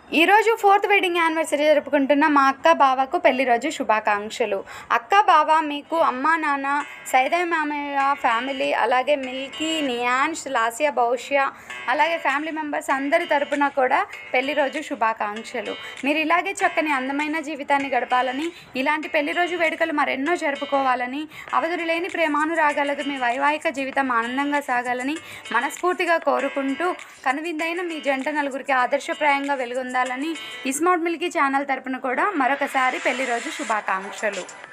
ఈరోజు fourth wedding anniversary జరుపుకుంటున్న మా అక్క బావకు పెళ్లి రోజు శుభాకాంక్షలు అక్క బావ మీకు అమ్మ నాన్న సైదయ్య మామయ్య ఫ్యామిలీ అలాగే మిల్కీ నియాన్స్ లాసియా భవిష్య అలాగే ఫ్యామిలీ మెంబర్స్ అందరి తరపున కూడా పెళ్లి రోజు శుభాకాంక్షలు మీరు ఇలాగే చక్కని అందమైన జీవితాన్ని గడపాలని ఇలాంటి పెళ్లి రోజు వేడుకలు మరెన్నో జరుపుకోవాలని అవధులు లేని ప్రేమానురాగాలతో మీ వైవాహిక జీవితం ఆనందంగా సాగాలని మనస్ఫూర్తిగా కోరుకుంటూ కనువిందైన మీ జంట నలుగురికి ఆదర్శప్రాయంగా వెలుగొందాలని ఇస్మార్ట్ మిల్కీ ఛానల్ తరపున కూడా మరొకసారి పెళ్లి రోజు శుభాకాంక్షలు